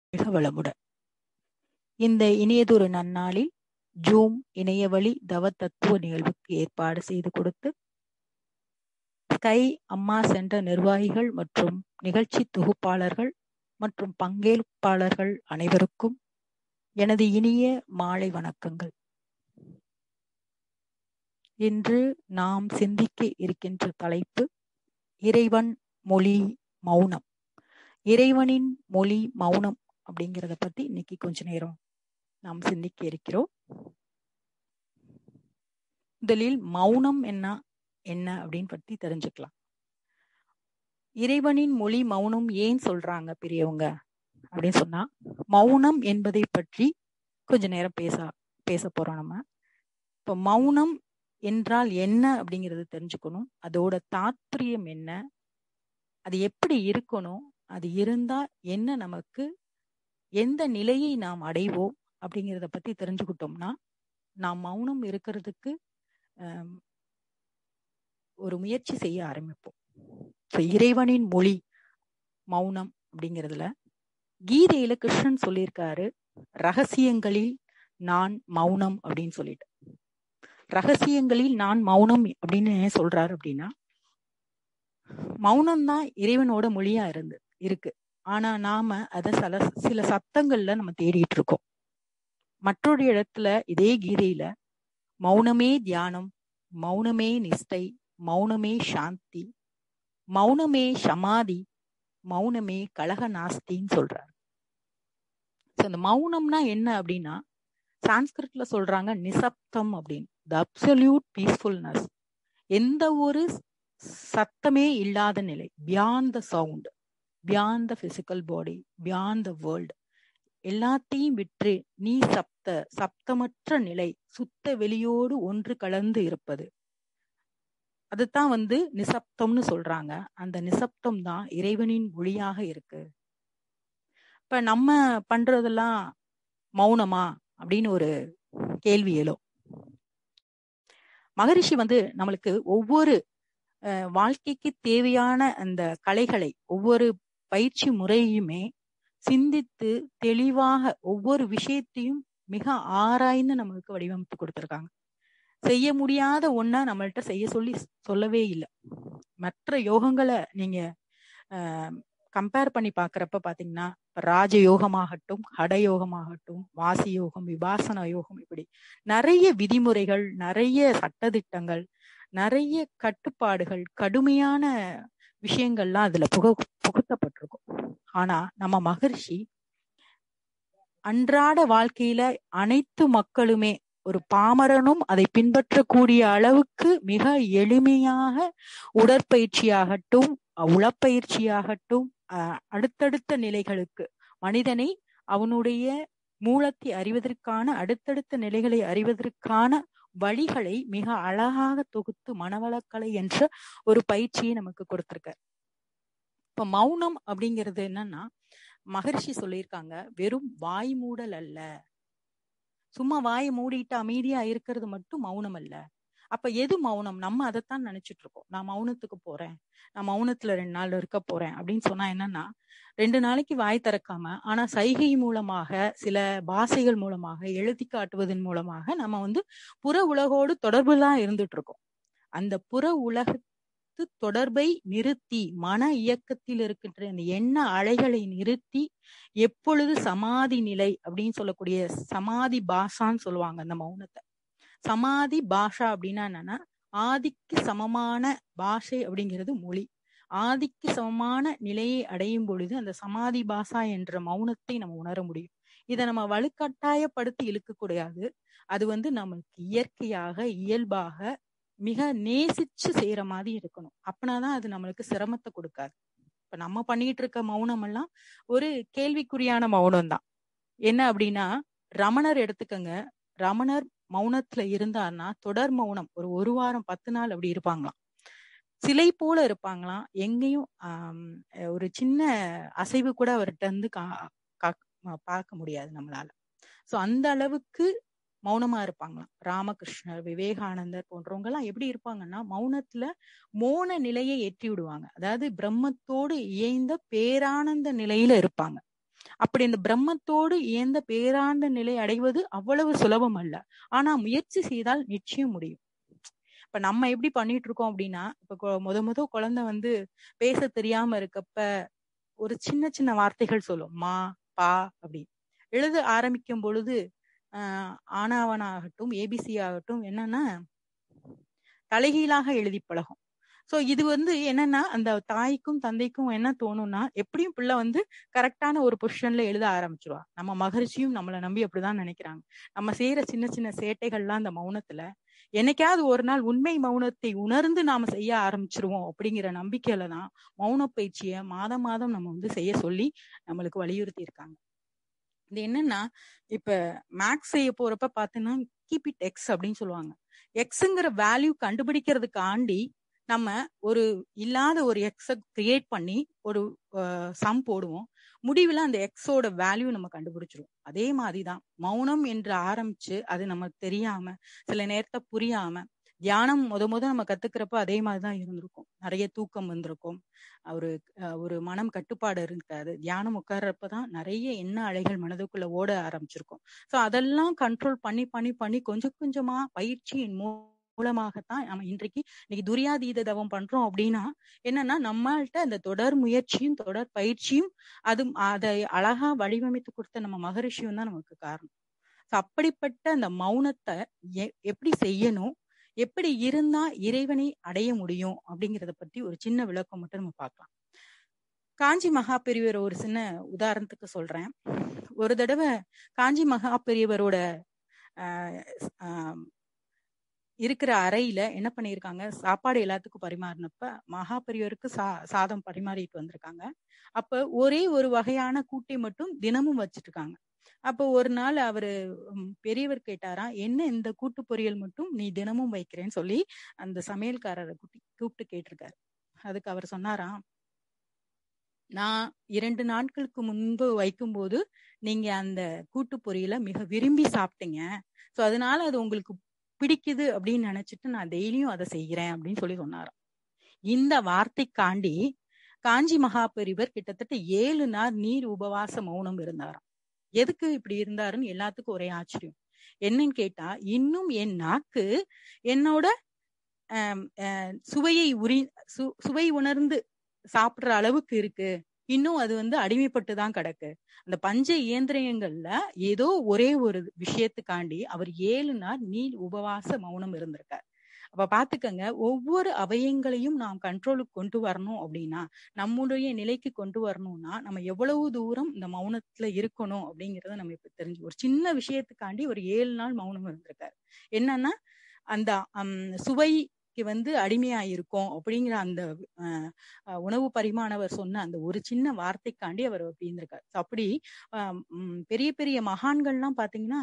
வாழ்க வளமுடன் இந்த இனியதொரு நன்னாளில் ஜூம் இணையவழி தவ தத்துவ நிகழ்வுக்கு ஏற்பாடு செய்து கொடுத்து ஸ்கை அம்மா சென்ற நிர்வாகிகள் மற்றும் நிகழ்ச்சி தொகுப்பாளர்கள் மற்றும் பங்கேற்பாளர்கள் அனைவருக்கும் எனது இனிய மாலை வணக்கங்கள் இன்று நாம் சிந்திக்க இருக்கின்ற தலைப்பு இறைவன் மொழி மௌனம் இறைவனின் மொழி மௌனம் அப்படிங்கிறத பத்தி இன்னைக்கு கொஞ்ச நேரம் நாம் சிந்திக்க இருக்கிறோம் முதலில் மௌனம் என்ன என்ன அப்படின்னு பத்தி தெரிஞ்சுக்கலாம் இறைவனின் மொழி மௌனம் ஏன் சொல்றாங்க பெரியவங்க அப்படின்னு சொன்னா மௌனம் என்பதை பற்றி கொஞ்ச நேரம் பேச பேச போறோம் நம்ம இப்ப மௌனம் என்றால் என்ன அப்படிங்கறது தெரிஞ்சுக்கணும் அதோட தாத்பரியம் என்ன அது எப்படி இருக்கணும் அது இருந்தா என்ன நமக்கு எந்த நிலையை நாம் அடைவோம் அப்படிங்கிறத பத்தி தெரிஞ்சுக்கிட்டோம்னா நாம் மௌனம் இருக்கிறதுக்கு ஒரு முயற்சி செய்ய ஆரம்பிப்போம் இறைவனின் மொழி மௌனம் அப்படிங்கிறதுல கீதையில கிருஷ்ணன் சொல்லியிருக்காரு ரகசியங்களில் நான் மௌனம் அப்படின்னு சொல்லிட்டு ரகசியங்களில் நான் மௌனம் அப்படின்னு ஏன் சொல்றாரு அப்படின்னா மௌனம் தான் இறைவனோட மொழியா இருந்து இருக்கு ஆனா நாம அத சில சில சத்தங்கள்ல நம்ம தேடிட்டு இருக்கோம் மற்றொரு இடத்துல இதே கீதையில மௌனமே தியானம் மௌனமே நிஷ்டை மௌனமே சாந்தி மௌனமே சமாதி மௌனமே கலக நாஸ்தின்னு சொல்றாரு இந்த மௌனம்னா என்ன அப்படின்னா சான்ஸ்கிரிட்ல சொல்றாங்க நிசப்தம் அப்படின்னு த அப்சல்யூட் பீஸ்ஃபுல்னஸ் எந்த ஒரு சத்தமே இல்லாத நிலை beyond the sound beyond the physical body beyond the world எல்லாத்தையும் விற்று நீ சப்த சப்தமற்ற நிலை சுத்த வெளியோடு ஒன்று கலந்து இருப்பது அதுதான் வந்து நிசப்தம்னு சொல்றாங்க அந்த நிசப்தம் தான் இறைவனின் மொழியாக இருக்கு இப்ப நம்ம பண்றதெல்லாம் மௌனமா அப்படின்னு ஒரு கேள்வி எழும் மகரிஷி வந்து நம்மளுக்கு ஒவ்வொரு வாழ்க்கைக்கு தேவையான அந்த கலைகளை ஒவ்வொரு பயிற்சி முறையுமே சிந்தித்து தெளிவாக ஒவ்வொரு விஷயத்தையும் மிக ஆராய்ந்து நம்மளுக்கு வடிவமைத்து கொடுத்துருக்காங்க செய்ய முடியாத ஒன்ன நம்மள்ட்ட செய்ய சொல்லி சொல்லவே இல்லை மற்ற யோகங்களை நீங்க கம்பேர் பண்ணி பாக்குறப்ப பாத்தீங்கன்னா ராஜ யோகமாகட்டும் ஹட யோகமாகட்டும் வாசி யோகம் விபாசன யோகம் இப்படி நிறைய விதிமுறைகள் நிறைய சட்டதிட்டங்கள் நிறைய கட்டுப்பாடுகள் கடுமையான விஷயங்கள்லாம் அதுல புக புகுத்தப்பட்டிருக்கும் ஆனா நம்ம மகர்ஷி அன்றாட வாழ்க்கையில அனைத்து மக்களுமே ஒரு பாமரனும் அதை பின்பற்றக்கூடிய அளவுக்கு மிக எளிமையாக உடற்பயிற்சியாகட்டும் உளப்பயிற்சியாகட்டும் அடுத்தடுத்த நிலைகளுக்கு மனிதனை அவனுடைய மூலத்தை அறிவதற்கான அடுத்தடுத்த நிலைகளை அறிவதற்கான வழிகளை மிக அழகாக தொகுத்து மனவளக்கலை என்ற ஒரு பயிற்சியை நமக்கு கொடுத்திருக்கார் இப்ப மௌனம் அப்படிங்கிறது என்னன்னா மகர்ஷி சொல்லியிருக்காங்க வெறும் வாய் மூடல் அல்ல சும்மா வாயை மூடிட்டு அமைதியா இருக்கிறது மட்டும் மௌனம் அல்ல அப்ப எது மௌனம் நம்ம அதைத்தான் நினைச்சிட்டு இருக்கோம் நான் மௌனத்துக்கு போறேன் நான் மௌனத்துல ரெண்டு நாள் இருக்க போறேன் அப்படின்னு சொன்னா என்னன்னா ரெண்டு நாளைக்கு வாய் திறக்காம ஆனா சைகை மூலமாக சில பாஷைகள் மூலமாக எழுதி காட்டுவதன் மூலமாக நம்ம வந்து புற உலகோடு தொடர்பு தான் இருந்துட்டு இருக்கோம் அந்த புற உலகத்து தொடர்பை நிறுத்தி மன இயக்கத்தில் இருக்கின்ற அந்த எண்ண அலைகளை நிறுத்தி எப்பொழுது சமாதி நிலை அப்படின்னு சொல்லக்கூடிய சமாதி பாஷான்னு சொல்லுவாங்க அந்த மௌனத்தை சமாதி பாஷா அப்படின்னா என்னன்னா ஆதிக்கு சமமான பாஷை அப்படிங்கிறது மொழி ஆதிக்கு சமமான நிலையை அடையும் பொழுது அந்த சமாதி பாஷா என்ற மௌனத்தை நம்ம உணர முடியும் இதை நம்ம வலுக்கட்டாயப்படுத்தி இழுக்க கூடாது அது வந்து நமக்கு இயற்கையாக இயல்பாக மிக நேசிச்சு செய்யற மாதிரி இருக்கணும் அப்படின்னாதான் அது நம்மளுக்கு சிரமத்தை கொடுக்காது இப்ப நம்ம பண்ணிட்டு இருக்க மௌனம் எல்லாம் ஒரு கேள்விக்குறியான மௌனம் தான் என்ன அப்படின்னா ரமணர் எடுத்துக்கங்க ரமணர் மௌனத்துல இருந்தார்னா தொடர் மௌனம் ஒரு ஒரு வாரம் பத்து நாள் அப்படி இருப்பாங்களாம் சிலை போல இருப்பாங்களாம் எங்கேயும் ஆஹ் ஒரு சின்ன அசைவு கூட அவர்கிட்ட இருந்து கா பார்க்க முடியாது நம்மளால சோ அந்த அளவுக்கு மௌனமா இருப்பாங்களாம் ராமகிருஷ்ணர் விவேகானந்தர் போன்றவங்க எல்லாம் எப்படி இருப்பாங்கன்னா மௌனத்துல மோன நிலையை ஏற்றி விடுவாங்க அதாவது பிரம்மத்தோடு இயைந்த பேரானந்த நிலையில இருப்பாங்க அப்படி இந்த பிரம்மத்தோடு இயந்த பேராண்ட நிலை அடைவது அவ்வளவு சுலபம் அல்ல ஆனா முயற்சி செய்தால் நிச்சயம் முடியும் இப்ப நம்ம எப்படி பண்ணிட்டு இருக்கோம் அப்படின்னா இப்ப முத முத குழந்தை வந்து பேச தெரியாம இருக்கப்ப ஒரு சின்ன சின்ன வார்த்தைகள் சொல்லும் மா பா அப்படி எழுத ஆரம்பிக்கும் பொழுது ஆஹ் ஆனாவனாகட்டும் ஏபிசி ஆகட்டும் என்னன்னா தலைகீழாக எழுதி பழகும் சோ இது வந்து என்னன்னா அந்த தாய்க்கும் தந்தைக்கும் என்ன தோணும்னா எப்படியும் பிள்ளை வந்து கரெக்டான ஒரு பொசிஷன்ல எழுத ஆரம்பிச்சிருவா நம்ம மகரிஷியும் நம்மளை நம்பி அப்படிதான் நினைக்கிறாங்க நம்ம செய்யற சின்ன சின்ன சேட்டைகள்லாம் அந்த மௌனத்துல என்னைக்காவது ஒரு நாள் உண்மை மௌனத்தை உணர்ந்து நாம செய்ய ஆரம்பிச்சிருவோம் அப்படிங்கிற நம்பிக்கையில தான் மௌன பயிற்சியை மாதம் மாதம் நம்ம வந்து செய்ய சொல்லி நம்மளுக்கு வலியுறுத்தி இருக்காங்க இது என்னன்னா இப்ப மேக்ஸ் செய்ய போறப்ப பாத்தீங்கன்னா கீப் இட் எக்ஸ் அப்படின்னு சொல்லுவாங்க எக்ஸுங்கிற வேல்யூ கண்டுபிடிக்கிறதுக்காண்டி நம்ம ஒரு இல்லாத ஒரு எக்ஸ கிரியேட் பண்ணி ஒரு சம் போடுவோம் முடிவுல அந்த எக்ஸோட வேல்யூ நம்ம கண்டுபிடிச்சிருவோம் அதே மாதிரிதான் மௌனம் என்று ஆரம்பிச்சு அது நமக்கு தெரியாம சில நேரத்தை புரியாம தியானம் முத முத நம்ம கத்துக்கிறப்ப அதே மாதிரிதான் இருந்திருக்கும் நிறைய தூக்கம் வந்திருக்கும் ஒரு ஒரு மனம் கட்டுப்பாடு இருக்காது தியானம் உட்கார்றப்பதான் நிறைய எண்ண அலைகள் மனதுக்குள்ள ஓட ஆரம்பிச்சிருக்கும் சோ அதெல்லாம் கண்ட்ரோல் பண்ணி பண்ணி பண்ணி கொஞ்சம் கொஞ்சமா பயிற்சியின் மூலமாகத்தான் நம்ம இன்றைக்கு இன்னைக்கு துரியாதீத தவம் பண்றோம் அப்படின்னா என்னன்னா நம்மள்ட்ட அந்த தொடர் முயற்சியும் தொடர் பயிற்சியும் அது அதை அழகா வடிவமைத்து கொடுத்த நம்ம மகரிஷியும் தான் நமக்கு காரணம் அப்படிப்பட்ட அந்த மௌனத்தை எப்படி செய்யணும் எப்படி இருந்தா இறைவனை அடைய முடியும் அப்படிங்கிறத பத்தி ஒரு சின்ன விளக்கம் மட்டும் நம்ம பார்க்கலாம் காஞ்சி மகா பெரியவர் ஒரு சின்ன உதாரணத்துக்கு சொல்றேன் ஒரு தடவை காஞ்சி மகா பெரியவரோட இருக்கிற அறையில என்ன பண்ணிருக்காங்க சாப்பாடு எல்லாத்துக்கும் பரிமாறினப்ப மகா பெரியவருக்கு சா சாதம் பரிமாறிட்டு வந்திருக்காங்க அப்ப ஒரே ஒரு வகையான கூட்டை மட்டும் தினமும் வச்சிட்டு இருக்காங்க அப்போ ஒரு நாள் அவரு பெரியவர் கேட்டாராம் என்ன இந்த கூட்டு பொரியல் மட்டும் நீ தினமும் வைக்கிறேன்னு சொல்லி அந்த சமையல்காரரை கூட்டி கூப்பிட்டு கேட்டிருக்காரு அதுக்கு அவர் சொன்னாராம் நான் இரண்டு நாட்களுக்கு முன்பு வைக்கும்போது நீங்க அந்த கூட்டு பொரியலை மிக விரும்பி சாப்பிட்டீங்க சோ அதனால அது உங்களுக்கு பிடிக்குது அப்படின்னு நினைச்சிட்டு நான் டெய்லியும் அதை செய்யறேன் அப்படின்னு சொல்லி சொன்னாராம் இந்த வார்த்தைக்காண்டி காஞ்சி மகா பெரிவர் கிட்டத்தட்ட ஏழு நாள் நீர் உபவாச மௌனம் இருந்தாராம் எதுக்கு இப்படி இருந்தாருன்னு எல்லாத்துக்கும் ஒரே ஆச்சரியம் என்னன்னு கேட்டா இன்னும் என் நாக்கு என்னோட சுவையை உரி சு சுவை உணர்ந்து சாப்பிடுற அளவுக்கு இருக்கு இன்னும் அது வந்து அடிமைப்பட்டு தான் கிடக்கு அந்த பஞ்ச இயந்திரியங்கள்ல ஏதோ ஒரே ஒரு விஷயத்துக்காண்டி அவர் ஏழு நாள் நீல் உபவாச மௌனம் இருந்திருக்கார் அப்ப பாத்துக்கங்க ஒவ்வொரு அவயங்களையும் நாம் கண்ட்ரோலுக்கு கொண்டு வரணும் அப்படின்னா நம்முடைய நிலைக்கு கொண்டு வரணும்னா நம்ம எவ்வளவு தூரம் இந்த மௌனத்துல இருக்கணும் அப்படிங்கறத நம்ம இப்ப தெரிஞ்சு ஒரு சின்ன விஷயத்துக்காண்டி ஒரு ஏழு நாள் மௌனம் இருந்திருக்காரு என்னன்னா அந்த சுவை வந்து அடிமையா இருக்கும் அப்படிங்கிற அந்த உணவு பரிமாணவர் சொன்ன அந்த ஒரு சின்ன வார்த்தைக்காண்டி அவர் அப்படி இருந்திருக்காரு அப்படி பெரிய பெரிய மகான்கள்லாம் பாத்தீங்கன்னா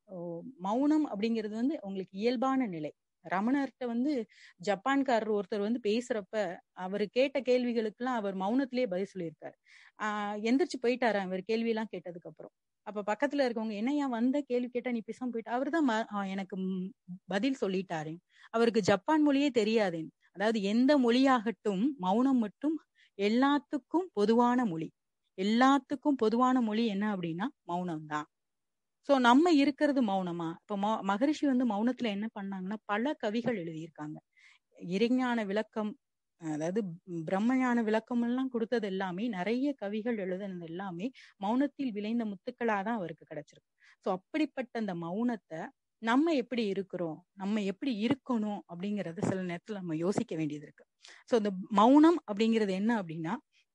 மௌனம் அப்படிங்கிறது வந்து உங்களுக்கு இயல்பான நிலை ரமணர்கிட்ட வந்து ஜப்பான்காரர் ஒருத்தர் வந்து பேசுறப்ப அவர் கேட்ட கேள்விகளுக்கு எல்லாம் அவர் மௌனத்திலேயே பதில் சொல்லியிருக்காரு ஆஹ் எந்திரிச்சு போயிட்டாரு அவர் கேள்வி எல்லாம் கேட்டதுக்கு அப்புறம் அப்ப பக்கத்துல இருக்கவங்க என்னையா வந்த கேள்வி கேட்டா நீ பேசாம போயிட்டு அவர் தான் எனக்கு பதில் சொல்லிட்டாரு அவருக்கு ஜப்பான் மொழியே தெரியாது அதாவது எந்த மொழியாகட்டும் மௌனம் மட்டும் எல்லாத்துக்கும் பொதுவான மொழி எல்லாத்துக்கும் பொதுவான மொழி என்ன அப்படின்னா மௌனம் தான் சோ நம்ம இருக்கிறது மௌனமா இப்ப மகரிஷி வந்து மௌனத்துல என்ன பண்ணாங்கன்னா பல கவிகள் எழுதியிருக்காங்க இறைஞான விளக்கம் அதாவது பிரம்மஞான விளக்கம் எல்லாம் கொடுத்தது எல்லாமே நிறைய கவிகள் எழுதுனது எல்லாமே மௌனத்தில் விளைந்த முத்துக்களா தான் அவருக்கு கிடைச்சிருக்கு சோ அப்படிப்பட்ட அந்த மௌனத்தை நம்ம எப்படி இருக்கிறோம் நம்ம எப்படி இருக்கணும் அப்படிங்கறது சில நேரத்துல நம்ம யோசிக்க வேண்டியது இருக்கு சோ இந்த மௌனம் அப்படிங்கிறது என்ன அப்படின்னா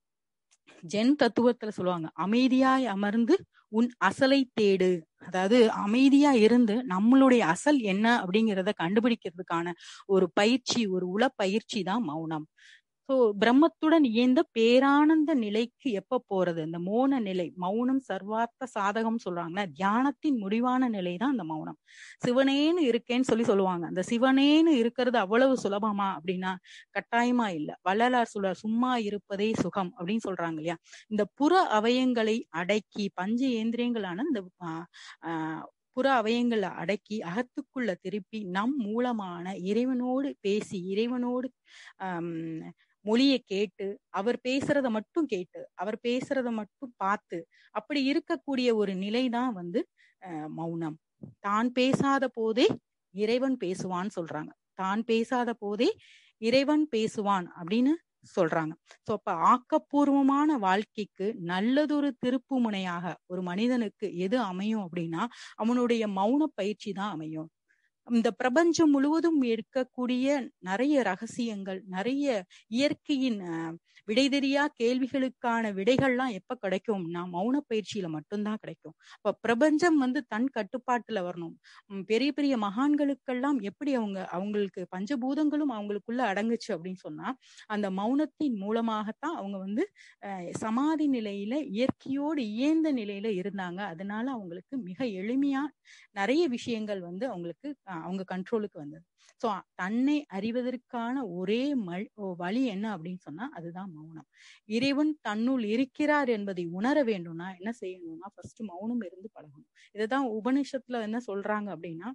ஜென் தத்துவத்துல சொல்லுவாங்க அமைதியாய் அமர்ந்து உன் அசலை தேடு அதாவது அமைதியா இருந்து நம்மளுடைய அசல் என்ன அப்படிங்கிறத கண்டுபிடிக்கிறதுக்கான ஒரு பயிற்சி ஒரு உள பயிற்சி தான் மௌனம் சோ பிரம்மத்துடன் இயந்த பேரானந்த நிலைக்கு எப்ப போறது இந்த மௌன நிலை மௌனம் சர்வார்த்த சாதகம் சொல்றாங்கன்னா தியானத்தின் முடிவான நிலை தான் அந்த மௌனம் சிவனேன்னு இருக்கேன்னு சொல்லி சொல்லுவாங்க அந்த சிவனேன்னு இருக்கிறது அவ்வளவு சுலபமா அப்படின்னா கட்டாயமா இல்ல வள்ளலார் சொல்றார் சும்மா இருப்பதே சுகம் அப்படின்னு சொல்றாங்க இல்லையா இந்த புற அவயங்களை அடக்கி பஞ்ச இயந்திரியங்களான இந்த ஆஹ் புற அவயங்களை அடக்கி அகத்துக்குள்ள திருப்பி நம் மூலமான இறைவனோடு பேசி இறைவனோடு ஆஹ் மொழியை கேட்டு அவர் பேசுறத மட்டும் கேட்டு அவர் பேசுறத மட்டும் பார்த்து அப்படி இருக்கக்கூடிய ஒரு நிலைதான் வந்து அஹ் மௌனம் தான் பேசாத போதே இறைவன் பேசுவான்னு சொல்றாங்க தான் பேசாத போதே இறைவன் பேசுவான் அப்படின்னு சொல்றாங்க சோ அப்ப ஆக்கப்பூர்வமான வாழ்க்கைக்கு நல்லதொரு திருப்பு முனையாக ஒரு மனிதனுக்கு எது அமையும் அப்படின்னா அவனுடைய மௌன பயிற்சி தான் அமையும் இந்த பிரபஞ்சம் முழுவதும் இருக்கக்கூடிய நிறைய ரகசியங்கள் நிறைய இயற்கையின் விடை தெரியா கேள்விகளுக்கான விடைகள்லாம் எப்ப கிடைக்கும்னா மௌன பயிற்சியில மட்டும்தான் கிடைக்கும் இப்ப பிரபஞ்சம் வந்து தன் கட்டுப்பாட்டுல வரணும் பெரிய பெரிய மகான்களுக்கெல்லாம் எப்படி அவங்க அவங்களுக்கு பஞ்சபூதங்களும் அவங்களுக்குள்ள அடங்குச்சு அப்படின்னு சொன்னா அந்த மௌனத்தின் மூலமாகத்தான் அவங்க வந்து சமாதி நிலையில இயற்கையோடு இயந்த நிலையில இருந்தாங்க அதனால அவங்களுக்கு மிக எளிமையா நிறைய விஷயங்கள் வந்து அவங்களுக்கு அவங்க கண்ட்ரோலுக்கு வந்தது சோ தன்னை அறிவதற்கான ஒரே மல் வழி என்ன அப்படின்னு சொன்னா அதுதான் மௌனம் இறைவன் தன்னுள் இருக்கிறார் என்பதை உணர வேண்டும்னா என்ன செய்யணும்னா ஃபர்ஸ்ட் மௌனம் இருந்து பழகணும் இதுதான் உபனிஷத்துல என்ன சொல்றாங்க அப்படின்னா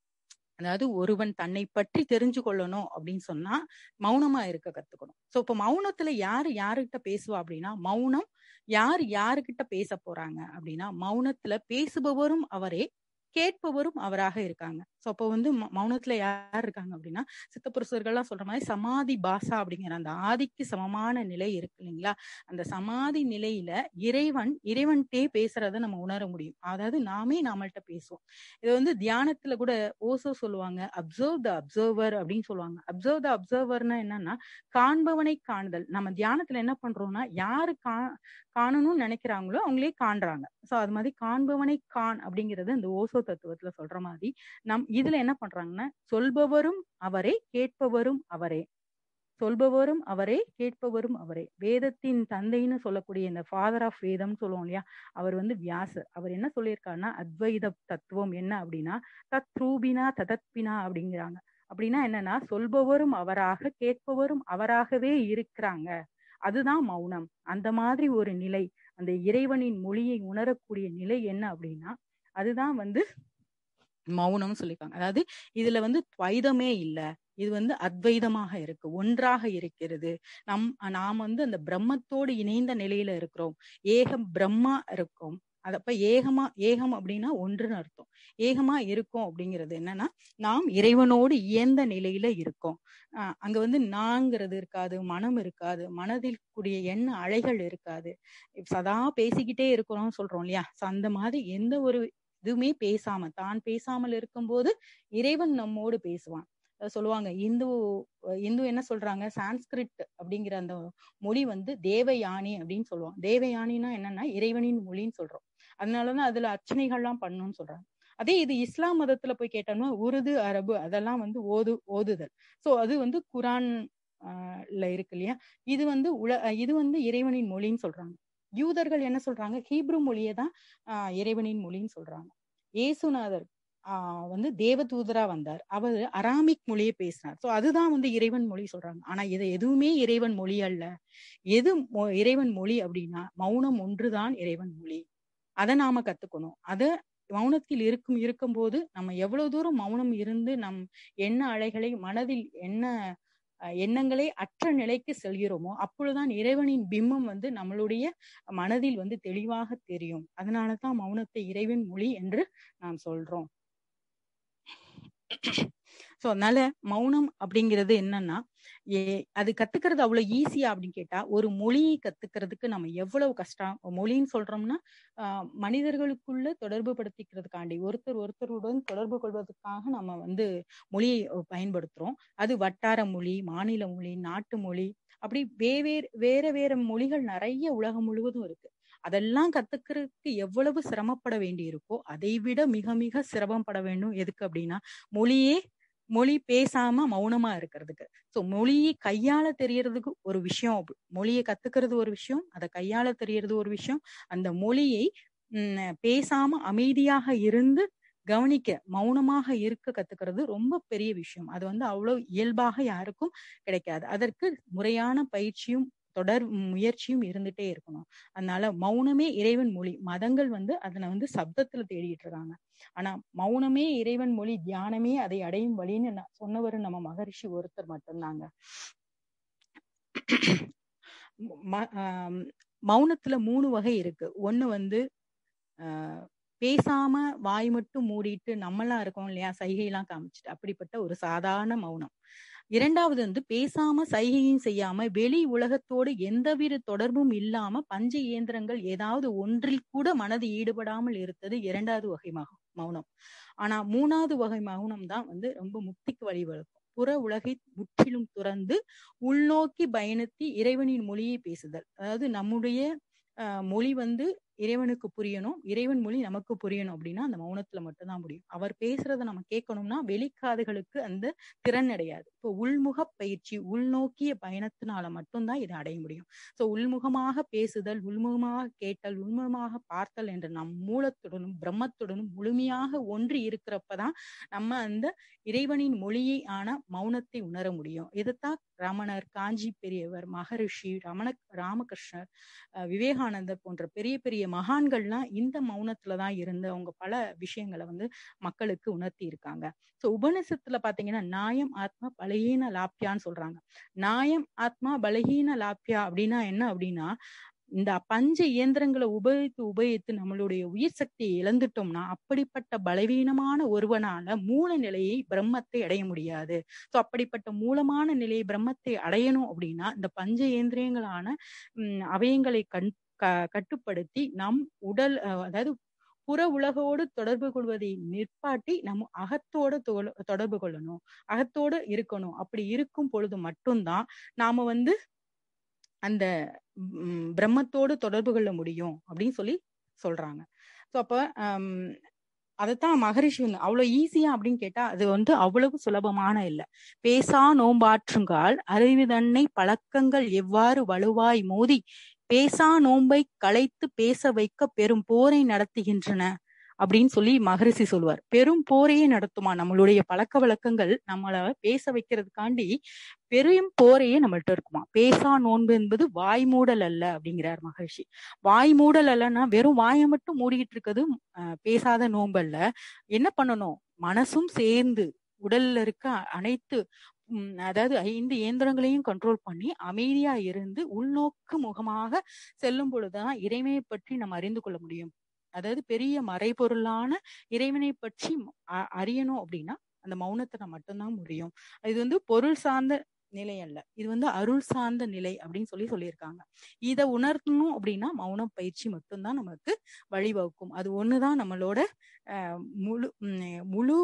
அதாவது ஒருவன் தன்னை பற்றி தெரிஞ்சு கொள்ளணும் அப்படின்னு சொன்னா மௌனமா இருக்க கத்துக்கணும் சோ இப்ப மௌனத்துல யாரு யாருகிட்ட பேசுவா அப்படின்னா மௌனம் யார் யாருகிட்ட பேச போறாங்க அப்படின்னா மௌனத்துல பேசுபவரும் அவரே கேட்பவரும் அவராக இருக்காங்க சோ அப்போ வந்து மௌனத்துல யார் இருக்காங்க அப்படின்னா சித்தப்புருஷர்கள்லாம் சொல்ற மாதிரி சமாதி பாசா அப்படிங்கிற அந்த ஆதிக்கு சமமான நிலை இருக்கு இல்லைங்களா அந்த சமாதி நிலையில இறைவன் இறைவன்கிட்டே பேசுறத நம்ம உணர முடியும் அதாவது நாமே நாமள்கிட்ட பேசுவோம் இது வந்து தியானத்துல கூட ஓசோ சொல்லுவாங்க அப்சர்வ் த அப்சர்வர் அப்படின்னு சொல்லுவாங்க அப்சர்வ் த அப்சர்வர்னா என்னன்னா காண்பவனை காணுதல் நம்ம தியானத்துல என்ன பண்றோம்னா யாரு கா காணணும்னு நினைக்கிறாங்களோ அவங்களே காண்றாங்க சோ அது மாதிரி காண்பவனை கான் அப்படிங்கிறது அந்த ஓசோ தத்துவத்துல சொல்ற மாதிரி நம் இதுல என்ன பண்றாங்கன்னா சொல்பவரும் அவரே கேட்பவரும் அவரே சொல்பவரும் அவரே கேட்பவரும் அவரே வேதத்தின் தந்தைன்னு சொல்லக்கூடிய இந்த ஃபாதர் ஆஃப் வேதம் சொல்லுவோம் இல்லையா அவர் வந்து வியாசர் அவர் என்ன சொல்லியிருக்காருன்னா அத்வைத தத்துவம் என்ன அப்படின்னா தத் ரூபினா ததத்பினா அப்படிங்கிறாங்க அப்படின்னா என்னன்னா சொல்பவரும் அவராக கேட்பவரும் அவராகவே இருக்கிறாங்க அதுதான் மௌனம் அந்த மாதிரி ஒரு நிலை அந்த இறைவனின் மொழியை உணரக்கூடிய நிலை என்ன அப்படின்னா அதுதான் வந்து மௌனம்னு சொல்லியிருக்காங்க அதாவது இதுல வந்து துவைதமே இல்ல இது வந்து அத்வைதமாக இருக்கு ஒன்றாக இருக்கிறது நம் நாம் வந்து அந்த பிரம்மத்தோடு இணைந்த நிலையில இருக்கிறோம் ஏகம் பிரம்மா இருக்கோம் அதப்ப ஏகமா ஏகம் அப்படின்னா ஒன்றுன்னு அர்த்தம் ஏகமா இருக்கும் அப்படிங்கிறது என்னன்னா நாம் இறைவனோடு இயந்த நிலையில இருக்கோம் ஆஹ் அங்க வந்து நாங்கிறது இருக்காது மனம் இருக்காது மனதில் கூடிய எண்ண அலைகள் இருக்காது சதா பேசிக்கிட்டே இருக்கிறோம்னு சொல்றோம் இல்லையா அந்த மாதிரி எந்த ஒரு எதுவுமே பேசாம தான் பேசாமல் இருக்கும்போது இறைவன் நம்மோடு பேசுவான் சொல்லுவாங்க இந்து இந்து என்ன சொல்றாங்க சான்ஸ்கிரிட் அப்படிங்கிற அந்த மொழி வந்து தேவயானி அப்படின்னு சொல்லுவாங்க தேவயானினா என்னன்னா இறைவனின் மொழின்னு சொல்றோம் அதனாலதான் அதுல அர்ச்சனைகள்லாம் பண்ணணும்னு சொல்றாங்க அதே இது இஸ்லாம் மதத்துல போய் கேட்டோம்னா உருது அரபு அதெல்லாம் வந்து ஓது ஓதுதல் சோ அது வந்து குரான் ல இருக்கு இல்லையா இது வந்து உல இது வந்து இறைவனின் மொழின்னு சொல்றாங்க யூதர்கள் என்ன சொல்றாங்க ஹீப்ரு மொழியை தான் ஆஹ் இறைவனின் மொழின்னு சொல்றாங்க ஏசுநாதர் ஆஹ் வந்து தேவதூதரா வந்தார் அவர் அராமிக் மொழியை பேசினார் சோ அதுதான் வந்து இறைவன் மொழி சொல்றாங்க ஆனா இது எதுவுமே இறைவன் மொழி அல்ல எது இறைவன் மொழி அப்படின்னா மௌனம் ஒன்றுதான் இறைவன் மொழி அதை நாம கத்துக்கணும் அத மௌனத்தில் இருக்கும் இருக்கும் போது நம்ம எவ்வளவு தூரம் மௌனம் இருந்து நம் எண்ண அலைகளை மனதில் என்ன எண்ணங்களே அற்ற நிலைக்கு செல்கிறோமோ அப்பொழுதுதான் இறைவனின் பிம்பம் வந்து நம்மளுடைய மனதில் வந்து தெளிவாக தெரியும் அதனாலதான் மௌனத்தை இறைவன் மொழி என்று நாம் சொல்றோம் சோ அதனால மௌனம் அப்படிங்கிறது என்னன்னா ஏ அது கத்துக்கிறது அவ்வளவு ஈஸியா அப்படின்னு கேட்டா ஒரு மொழியை கத்துக்கிறதுக்கு நம்ம எவ்வளவு கஷ்டம் மொழின்னு சொல்றோம்னா ஆஹ் மனிதர்களுக்குள்ள தொடர்பு படுத்திக்கிறதுக்காண்டி ஒருத்தர் ஒருத்தருடன் தொடர்பு கொள்வதற்காக நம்ம வந்து மொழியை பயன்படுத்துறோம் அது வட்டார மொழி மாநில மொழி நாட்டு மொழி அப்படி வேவேறு வேற வேற மொழிகள் நிறைய உலகம் முழுவதும் இருக்கு அதெல்லாம் கத்துக்கிறதுக்கு எவ்வளவு சிரமப்பட வேண்டி இருக்கோ அதை விட மிக மிக சிரமப்பட வேண்டும் எதுக்கு அப்படின்னா மொழியே மொழி பேசாம மௌனமா இருக்கிறதுக்கு சோ மொழியை கையாள தெரியறதுக்கு ஒரு விஷயம் மொழியை கத்துக்கிறது ஒரு விஷயம் அதை கையாள தெரியறது ஒரு விஷயம் அந்த மொழியை உம் பேசாம அமைதியாக இருந்து கவனிக்க மௌனமாக இருக்க கத்துக்கிறது ரொம்ப பெரிய விஷயம் அது வந்து அவ்வளவு இயல்பாக யாருக்கும் கிடைக்காது அதற்கு முறையான பயிற்சியும் தொடர் முயற்சியும் இருந்துட்டே இருக்கணும் அதனால மௌனமே இறைவன் மொழி மதங்கள் வந்து அதனை வந்து சப்தத்துல தேடிட்டு இருக்காங்க ஆனா மௌனமே இறைவன் மொழி தியானமே அதை அடையும் வழின்னு சொன்னவர் நம்ம மகரிஷி ஒருத்தர் மட்டும்தாங்க மௌனத்துல மூணு வகை இருக்கு ஒண்ணு வந்து ஆஹ் பேசாம வாய் மட்டும் மூடிட்டு நம்மளா இருக்கோம் இல்லையா சைகையெல்லாம் காமிச்சிட்டு அப்படிப்பட்ட ஒரு சாதாரண மௌனம் இரண்டாவது வந்து பேசாம சைகையும் செய்யாம வெளி உலகத்தோடு எந்தவித தொடர்பும் இல்லாம பஞ்ச இயந்திரங்கள் ஏதாவது ஒன்றில் கூட மனது ஈடுபடாமல் இருந்தது இரண்டாவது வகை மௌனம் ஆனா மூணாவது வகை மௌனம் தான் வந்து ரொம்ப முக்திக்கு வழிவகுக்கும் புற உலகை முற்றிலும் துறந்து உள்நோக்கி பயணித்து இறைவனின் மொழியை பேசுதல் அதாவது நம்முடைய மொழி வந்து இறைவனுக்கு புரியணும் இறைவன் மொழி நமக்கு புரியணும் அப்படின்னா அந்த மௌனத்துல மட்டும்தான் முடியும் அவர் பேசுறத நம்ம கேட்கணும்னா வெளிக்காதுகளுக்கு அந்த திறன் அடையாது இப்போ உள்முக பயிற்சி உள்நோக்கிய பயணத்தினால மட்டும்தான் இதை அடைய முடியும் சோ உள்முகமாக பேசுதல் உள்முகமாக கேட்டல் உள்முகமாக பார்த்தல் என்ற நம் மூலத்துடனும் பிரம்மத்துடனும் முழுமையாக ஒன்றி இருக்கிறப்பதான் நம்ம அந்த இறைவனின் மொழியை ஆன மௌனத்தை உணர முடியும் இதைத்தான் ரமணர் காஞ்சி பெரியவர் மகரிஷி ரமண ராமகிருஷ்ணர் விவேகானந்தர் போன்ற பெரிய பெரிய மகான்கள்லாம் இந்த மௌனத்துலதான் இருந்து அவங்க பல விஷயங்களை வந்து மக்களுக்கு உணர்த்தி இருக்காங்க சோ உபநிஷத்துல பாத்தீங்கன்னா நாயம் ஆத்மா பலகீன லாப்யான்னு சொல்றாங்க நாயம் ஆத்மா பலகீன லாப்யா அப்படின்னா என்ன அப்படின்னா இந்த பஞ்ச இயந்திரங்களை உபயோகித்து உபயோகித்து நம்மளுடைய உயிர் சக்தியை இழந்துட்டோம்னா அப்படிப்பட்ட பலவீனமான ஒருவனால மூல நிலையை பிரம்மத்தை அடைய முடியாது சோ அப்படிப்பட்ட மூலமான நிலையை பிரம்மத்தை அடையணும் அப்படின்னா இந்த பஞ்ச இயந்திரியங்களான உம் அவயங்களை கண் கட்டுப்படுத்தி நம் உடல் அதாவது புற உலகோடு தொடர்பு கொள்வதை நிற்பாட்டி நம்ம அகத்தோட தொடர்பு கொள்ளணும் அகத்தோடு இருக்கணும் அப்படி இருக்கும் பொழுது மட்டும்தான் நாம வந்து அந்த பிரம்மத்தோடு தொடர்பு கொள்ள முடியும் அப்படின்னு சொல்லி சொல்றாங்க ஸோ அப்ப அதைத்தான் மகரிஷி வந்து அவ்வளவு ஈஸியா அப்படின்னு கேட்டா அது வந்து அவ்வளவு சுலபமான இல்லை பேசா நோம்பாற்றுங்கால் அறிவு தன்னை பழக்கங்கள் எவ்வாறு வலுவாய் மோதி பேசா நோன்பை களைத்து பேச வைக்க பெரும் போரை நடத்துகின்றன அப்படின்னு சொல்லி மகரிஷி சொல்லுவார் பெரும் போரையே நடத்துமா நம்மளுடைய பழக்க வழக்கங்கள் நம்மள பேச வைக்கிறதுக்காண்டி பெரும் போரையே நம்மள்ட்ட இருக்குமா பேசா நோன்பு என்பது வாய் மூடல் அல்ல அப்படிங்கிறார் மகரிஷி வாய் மூடல் அல்லன்னா வெறும் வாயை மட்டும் மூடிக்கிட்டு இருக்கிறது பேசாத நோன்பு அல்ல என்ன பண்ணணும் மனசும் சேர்ந்து உடல்ல இருக்க அனைத்து அதாவது ஐந்து இயந்திரங்களையும் கண்ட்ரோல் பண்ணி அமைதியா இருந்து உள்நோக்கு முகமாக செல்லும் பொழுதுதான் இறைமையை பற்றி நம்ம அறிந்து கொள்ள முடியும் அதாவது பெரிய மறைபொருளான இறைவனை பற்றி அறியணும் அப்படின்னா அந்த மௌனத்தை மட்டும்தான் முடியும் இது வந்து பொருள் சார்ந்த நிலை அல்ல இது வந்து அருள் சார்ந்த நிலை அப்படின்னு சொல்லி சொல்லியிருக்காங்க இதை உணர்த்தணும் அப்படின்னா மௌனம் பயிற்சி மட்டும்தான் நமக்கு வழிவகுக்கும் அது ஒண்ணுதான் நம்மளோட முழு முழு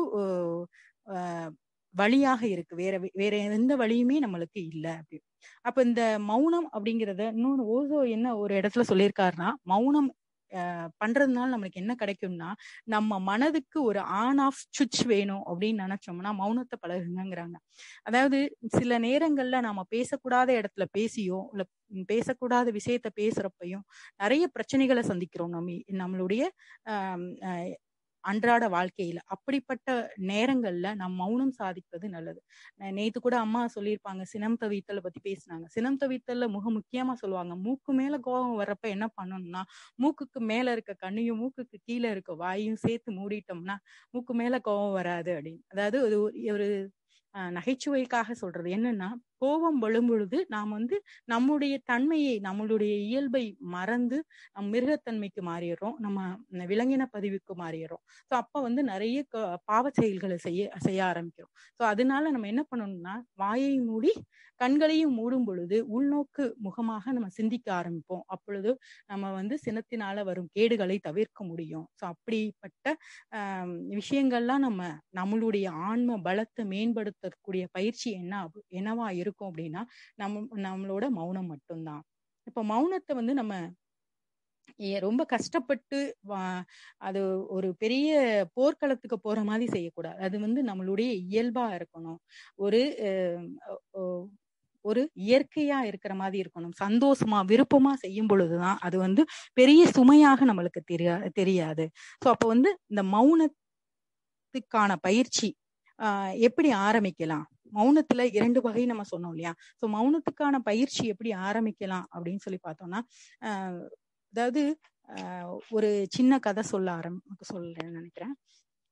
வழியாக இருக்கு வேற வேற எந்த வழியுமே நம்மளுக்கு இல்லை அப்படி அப்ப இந்த மௌனம் அப்படிங்கிறத இன்னொன்னு ஓசோ என்ன ஒரு இடத்துல சொல்லியிருக்காருன்னா மௌனம் பண்றதுனால நம்மளுக்கு என்ன கிடைக்கும்னா நம்ம மனதுக்கு ஒரு ஆன் ஆஃப் சுவிட்ச் வேணும் அப்படின்னு நினைச்சோம்னா மௌனத்தை பழகுங்கிறாங்க அதாவது சில நேரங்கள்ல நாம பேசக்கூடாத இடத்துல பேசியோ இல்ல பேசக்கூடாத விஷயத்த பேசுறப்பையும் நிறைய பிரச்சனைகளை சந்திக்கிறோம் நம்ம நம்மளுடைய ஆஹ் அன்றாட வாழ்க்கையில அப்படிப்பட்ட நேரங்கள்ல நம் மௌனம் சாதிப்பது நல்லது நேத்து கூட அம்மா சொல்லியிருப்பாங்க சினம் தவித்தலை பத்தி பேசினாங்க சினம் தவித்தல்ல முக முக்கியமா சொல்லுவாங்க மூக்கு மேல கோபம் வர்றப்ப என்ன பண்ணணும்னா மூக்குக்கு மேல இருக்க கண்ணையும் மூக்குக்கு கீழே இருக்க வாயும் சேர்த்து மூடிட்டோம்னா மூக்கு மேல கோபம் வராது அப்படின்னு அதாவது ஒரு ஒரு நகைச்சுவைக்காக சொல்றது என்னன்னா கோபம் வழும் பொழுது நாம் வந்து நம்முடைய தன்மையை நம்மளுடைய இயல்பை மறந்து நம் மிருகத்தன்மைக்கு மாறிடுறோம் நம்ம விலங்கின பதிவுக்கு மாறிடுறோம் ஸோ அப்ப வந்து நிறைய பாவ செயல்களை செய்ய செய்ய ஆரம்பிக்கிறோம் ஸோ அதனால நம்ம என்ன பண்ணணும்னா வாயை மூடி கண்களையும் மூடும் பொழுது உள்நோக்கு முகமாக நம்ம சிந்திக்க ஆரம்பிப்போம் அப்பொழுது நம்ம வந்து சினத்தினால வரும் கேடுகளை தவிர்க்க முடியும் ஸோ அப்படிப்பட்ட ஆஹ் விஷயங்கள்லாம் நம்ம நம்மளுடைய ஆன்ம பலத்தை மேம்படுத்தக்கூடிய பயிற்சி என்ன என்னவா இருக்கும் அப்படின்னா நம்ம நம்மளோட மௌனம் மட்டும்தான் இப்ப மௌனத்தை வந்து நம்ம ரொம்ப கஷ்டப்பட்டு அது ஒரு பெரிய போர்க்களத்துக்கு போற மாதிரி செய்யக்கூடாது அது வந்து நம்மளுடைய இயல்பா இருக்கணும் ஒரு ஒரு இயற்கையா இருக்கிற மாதிரி இருக்கணும் சந்தோஷமா விருப்பமா செய்யும் பொழுதுதான் அது வந்து பெரிய சுமையாக நம்மளுக்கு தெரியா தெரியாது ஸோ அப்போ வந்து இந்த மௌனத்துக்கான பயிற்சி ஆஹ் எப்படி ஆரம்பிக்கலாம் மௌனத்துல இரண்டு வகை நம்ம சொன்னோம் இல்லையா சோ மௌனத்துக்கான பயிற்சி எப்படி ஆரம்பிக்கலாம் அப்படின்னு சொல்லி பார்த்தோம்னா ஆஹ் அதாவது ஆஹ் ஒரு சின்ன கதை சொல்ல ஆரம்பி சொல்றேன்னு நினைக்கிறேன்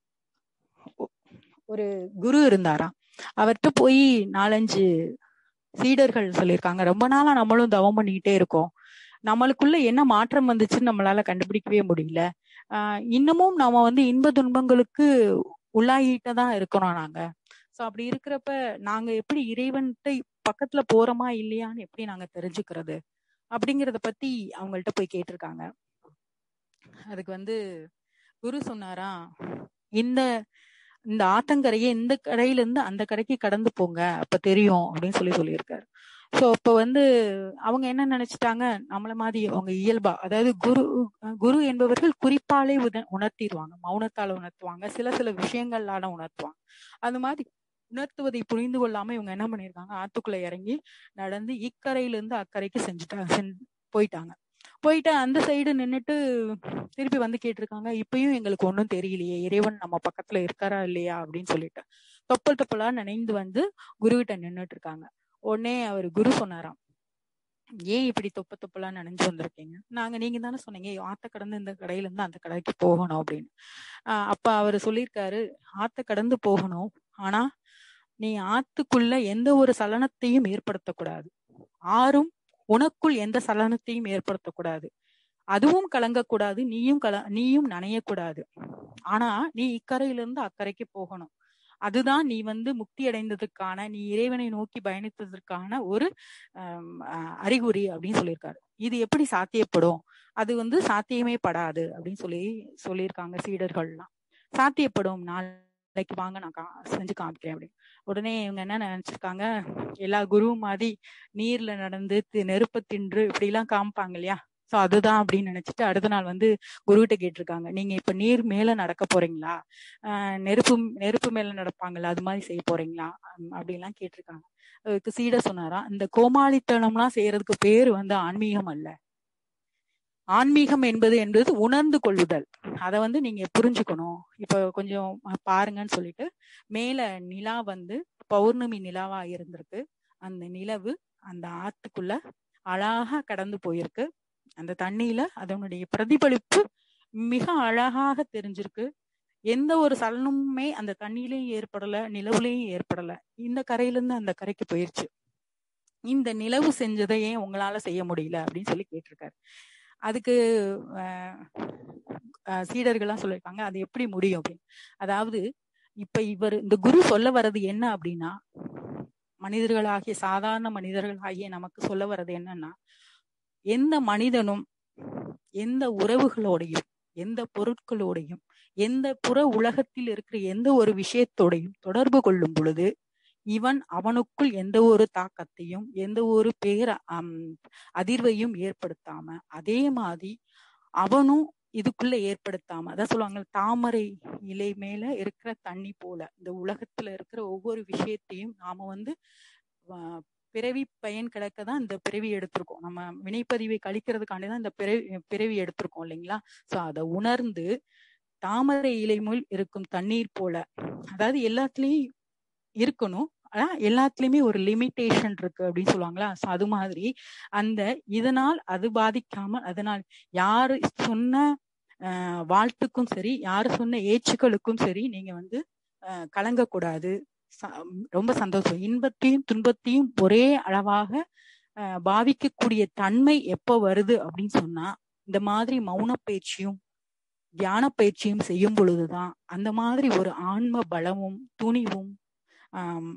ஒரு குரு இருந்தாராம் அவர்கிட்ட போய் நாலஞ்சு சீடர்கள் சொல்லியிருக்காங்க ரொம்ப நாளா நம்மளும் தவம் பண்ணிக்கிட்டே இருக்கோம் நம்மளுக்குள்ள என்ன மாற்றம் வந்துச்சுன்னு நம்மளால கண்டுபிடிக்கவே முடியல ஆஹ் இன்னமும் நாம வந்து இன்ப துன்பங்களுக்கு உள்ளாகிட்டு தான் இருக்கிறோம் நாங்க சோ அப்படி இருக்கிறப்ப நாங்க எப்படி இறைவன்கிட்ட பக்கத்துல போறோமா இல்லையான்னு எப்படி நாங்க தெரிஞ்சுக்கிறது அப்படிங்கறத பத்தி அவங்கள்ட்ட போய் கேட்டிருக்காங்க அதுக்கு வந்து குரு சொன்னாரா இந்த இந்த ஆத்தங்கரையை இந்த கரையில இருந்து அந்த கரைக்கு கடந்து போங்க அப்ப தெரியும் அப்படின்னு சொல்லி சொல்லியிருக்காரு சோ இப்ப வந்து அவங்க என்ன நினைச்சிட்டாங்க நம்மள மாதிரி அவங்க இயல்பா அதாவது குரு குரு என்பவர்கள் குறிப்பாலே உத உணர்த்திடுவாங்க மௌனத்தால உணர்த்துவாங்க சில சில விஷயங்களால உணர்த்துவாங்க அந்த மாதிரி உணர்த்துவதை புரிந்து கொள்ளாம இவங்க என்ன பண்ணிருக்காங்க ஆத்துக்குள்ள இறங்கி நடந்து இக்கரையில இருந்து அக்கறைக்கு செஞ்சுட்டாங்க போயிட்டாங்க போயிட்டு அந்த சைடு நின்னுட்டு திருப்பி வந்து கேட்டிருக்காங்க இப்பயும் எங்களுக்கு ஒன்றும் தெரியலையே இறைவன் நம்ம பக்கத்துல இருக்காரா இல்லையா அப்படின்னு சொல்லிட்டு தொப்பல் தொப்பலா நினைந்து வந்து குருகிட்ட நின்னுட்டு இருக்காங்க உடனே அவர் குரு சொன்னாராம் ஏன் இப்படி தொப்ப தொப்பலா நினைஞ்சு வந்திருக்கீங்க நாங்க நீங்க தானே சொன்னீங்க ஆத்த கடந்து இந்த கடையில இருந்து அந்த கடைக்கு போகணும் அப்படின்னு ஆஹ் அப்ப அவர் சொல்லியிருக்காரு ஆத்த கடந்து போகணும் ஆனா நீ ஆத்துக்குள்ள எந்த ஒரு சலனத்தையும் ஏற்படுத்தக்கூடாது ஆறும் உனக்குள் எந்த சலனத்தையும் ஏற்படுத்தக்கூடாது அதுவும் கலங்கக்கூடாது நீயும் கல நீயும் நனையக்கூடாது ஆனா நீ இக்கரையிலிருந்து அக்கறைக்கு போகணும் அதுதான் நீ வந்து முக்தி அடைந்ததுக்கான நீ இறைவனை நோக்கி பயணித்ததற்கான ஒரு அறிகுறி அப்படின்னு சொல்லியிருக்காரு இது எப்படி சாத்தியப்படும் அது வந்து சாத்தியமே படாது அப்படின்னு சொல்லி சொல்லியிருக்காங்க சீடர்கள்லாம் சாத்தியப்படும் நாளைக்கு வாங்க நான் கா செஞ்சு காமிக்கிறேன் அப்படின்னு உடனே இவங்க என்ன நினைச்சிருக்காங்க எல்லா குருவும் மாதிரி நீர்ல நடந்து நெருப்ப தின்று இப்படி எல்லாம் காமிப்பாங்க இல்லையா சோ அதுதான் அப்படின்னு நினைச்சிட்டு அடுத்த நாள் வந்து குருகிட்ட கேட்டிருக்காங்க நீங்க இப்ப நீர் மேல நடக்க போறீங்களா ஆஹ் நெருப்பு நெருப்பு மேல நடப்பாங்கல்ல அது மாதிரி செய்ய போறீங்களா அப்படின்லாம் கேட்டிருக்காங்க அதுக்கு சீட சொன்னாரா இந்த கோமாளித்தனம்லாம் செய்யறதுக்கு பேர் வந்து ஆன்மீகம் அல்ல ஆன்மீகம் என்பது என்பது உணர்ந்து கொள்ளுதல் அதை வந்து நீங்க புரிஞ்சுக்கணும் இப்ப கொஞ்சம் பாருங்கன்னு சொல்லிட்டு மேல நிலா வந்து பௌர்ணமி நிலாவா இருந்திருக்கு அந்த நிலவு அந்த ஆத்துக்குள்ள அழகா கடந்து போயிருக்கு அந்த தண்ணியில அதனுடைய பிரதிபலிப்பு மிக அழகாக தெரிஞ்சிருக்கு எந்த ஒரு சலனமுமே அந்த தண்ணியிலையும் ஏற்படல நிலவுலையும் ஏற்படல இந்த கரையில இருந்து அந்த கரைக்கு போயிருச்சு இந்த நிலவு செஞ்சதை ஏன் உங்களால செய்ய முடியல அப்படின்னு சொல்லி கேட்டிருக்காரு அதுக்கு சீடர்கள்லாம் சொல்லியிருக்காங்க அது எப்படி முடியும் அப்படின்னு அதாவது இப்ப இவர் இந்த குரு சொல்ல வர்றது என்ன அப்படின்னா மனிதர்களாகிய சாதாரண மனிதர்களாகிய நமக்கு சொல்ல வர்றது என்னன்னா எந்த மனிதனும் எந்த உறவுகளோடையும் எந்த பொருட்களோடையும் எந்த புற உலகத்தில் இருக்கிற எந்த ஒரு விஷயத்தோடையும் தொடர்பு கொள்ளும் பொழுது இவன் அவனுக்குள் எந்த ஒரு தாக்கத்தையும் எந்த ஒரு பேர அதிர்வையும் ஏற்படுத்தாம அதே மாதிரி அவனும் இதுக்குள்ள ஏற்படுத்தாம அதான் சொல்லுவாங்க தாமரை இலை மேல இருக்கிற தண்ணி போல இந்த உலகத்துல இருக்கிற ஒவ்வொரு விஷயத்தையும் நாம வந்து பிறவி பயன் கிடக்க தான் இந்த பிறவி எடுத்திருக்கோம் நம்ம வினைப்பதிவை கழிக்கிறதுக்காண்டி தான் இந்த பிறவி பிறவி எடுத்திருக்கோம் இல்லைங்களா சோ அதை உணர்ந்து தாமரை இலை முள் இருக்கும் தண்ணீர் போல அதாவது எல்லாத்துலயும் இருக்கணும் ஆனா எல்லாத்துலயுமே ஒரு லிமிட்டேஷன் இருக்கு அப்படின்னு சொல்லுவாங்களா சோ அது மாதிரி அந்த இதனால் அது பாதிக்காம அதனால் யாரு சொன்ன ஆஹ் வாழ்த்துக்கும் சரி யாரு சொன்ன ஏச்சுக்களுக்கும் சரி நீங்க வந்து ஆஹ் கலங்கக்கூடாது ரொம்ப சந்தோஷம் இன்பத்தையும் துன்பத்தையும் ஒரே அளவாக ஆஹ் பாவிக்கக்கூடிய தன்மை எப்ப வருது அப்படின்னு சொன்னா இந்த மாதிரி மௌன பயிற்சியும் தியான பயிற்சியும் செய்யும் பொழுதுதான் அந்த மாதிரி ஒரு ஆன்ம பலமும் துணிவும் ஆஹ்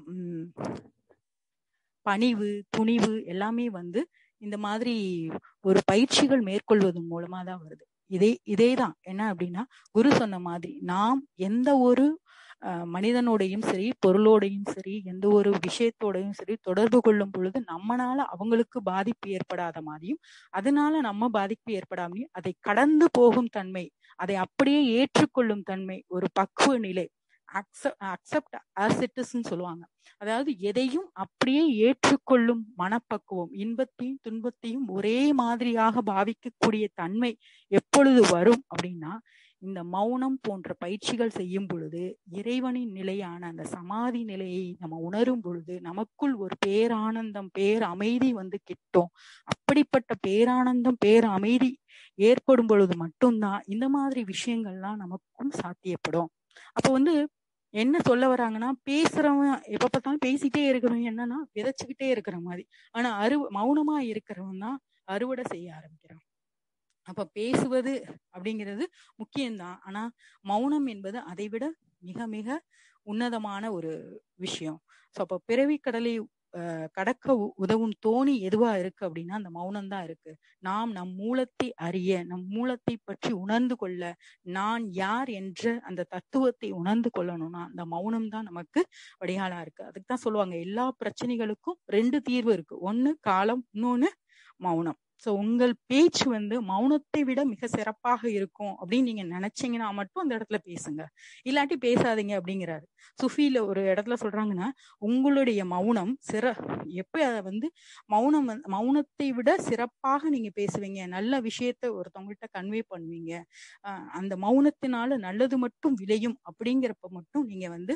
பணிவு துணிவு எல்லாமே வந்து இந்த மாதிரி ஒரு பயிற்சிகள் மேற்கொள்வதன் மூலமா தான் வருது இதே இதே தான் என்ன அப்படின்னா குரு சொன்ன மாதிரி நாம் எந்த ஒரு மனிதனோடையும் சரி பொருளோடையும் சரி எந்த ஒரு விஷயத்தோடையும் சரி தொடர்பு கொள்ளும் பொழுது நம்மனால அவங்களுக்கு பாதிப்பு ஏற்படாத மாதிரியும் அதனால நம்ம பாதிப்பு ஏற்படாமையும் அதை கடந்து போகும் தன்மை அதை அப்படியே ஏற்றுக்கொள்ளும் தன்மை ஒரு பக்குவ நிலை அக்செப்ட் ஆசிட்டஸ்ன்னு சொல்லுவாங்க அதாவது எதையும் அப்படியே ஏற்றுக்கொள்ளும் மனப்பக்குவம் இன்பத்தையும் துன்பத்தையும் ஒரே மாதிரியாக பாவிக்கக்கூடிய தன்மை எப்பொழுது வரும் அப்படின்னா இந்த மௌனம் போன்ற பயிற்சிகள் செய்யும் பொழுது இறைவனின் நிலையான அந்த சமாதி நிலையை நம்ம உணரும் பொழுது நமக்குள் ஒரு பேரானந்தம் பேர் அமைதி வந்து கிட்டும் அப்படிப்பட்ட பேரானந்தம் பேர் அமைதி ஏற்படும் பொழுது மட்டும்தான் இந்த மாதிரி விஷயங்கள்லாம் நமக்கும் சாத்தியப்படும் அப்போ வந்து என்ன சொல்ல வராங்கன்னா பேசுறவன் எப்ப பார்த்தாலும் பேசிட்டே இருக்கிறவன் என்னன்னா விதைச்சுக்கிட்டே இருக்கிற மாதிரி ஆனா அரு மௌனமா இருக்கிறவன் தான் அறுவடை செய்ய ஆரம்பிக்கிறான் அப்ப பேசுவது அப்படிங்கிறது முக்கியம்தான் ஆனா மௌனம் என்பது அதை விட மிக மிக உன்னதமான ஒரு விஷயம் சோ அப்ப பிறவி கடலை கடக்க உதவும் தோணி எதுவா இருக்கு அப்படின்னா அந்த மௌனம் தான் இருக்கு நாம் நம் மூலத்தை அறிய நம் மூலத்தை பற்றி உணர்ந்து கொள்ள நான் யார் என்ற அந்த தத்துவத்தை உணர்ந்து கொள்ளணும்னா அந்த மௌனம் தான் நமக்கு வடிகாலா இருக்கு அதுக்கு தான் சொல்லுவாங்க எல்லா பிரச்சனைகளுக்கும் ரெண்டு தீர்வு இருக்கு ஒண்ணு காலம் இன்னொன்னு மௌனம் சோ உங்கள் பேச்சு வந்து மௌனத்தை விட மிக சிறப்பாக இருக்கும் அப்படின்னு நீங்க நினைச்சீங்கன்னா மட்டும் அந்த இடத்துல பேசுங்க இல்லாட்டி பேசாதீங்க அப்படிங்கிறாரு சுஃபில ஒரு இடத்துல சொல்றாங்கன்னா உங்களுடைய மௌனம் சிற எப்ப வந்து மௌனம் மௌனத்தை விட சிறப்பாக நீங்க பேசுவீங்க நல்ல விஷயத்த ஒருத்தவங்கள்ட்ட கன்வே பண்ணுவீங்க அந்த மௌனத்தினால நல்லது மட்டும் விளையும் அப்படிங்கிறப்ப மட்டும் நீங்க வந்து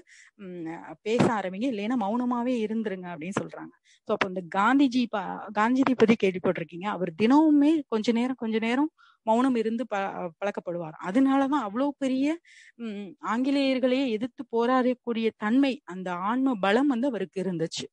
பேச ஆரம்பிங்க இல்லைன்னா மௌனமாவே இருந்துருங்க அப்படின்னு சொல்றாங்க ஸோ அப்போ இந்த காந்திஜி காந்திஜி பத்தி கேள்விப்பட்டிருக்கீங்க அவர் தினமுமே கொஞ்ச நேரம் கொஞ்ச நேரம் மௌனம் இருந்து ப பழக்கப்படுவார் அதனாலதான் அவ்வளவு பெரிய உம் ஆங்கிலேயர்களையே எதிர்த்து போராடக்கூடிய தன்மை அந்த ஆன்ம பலம் வந்து அவருக்கு இருந்துச்சு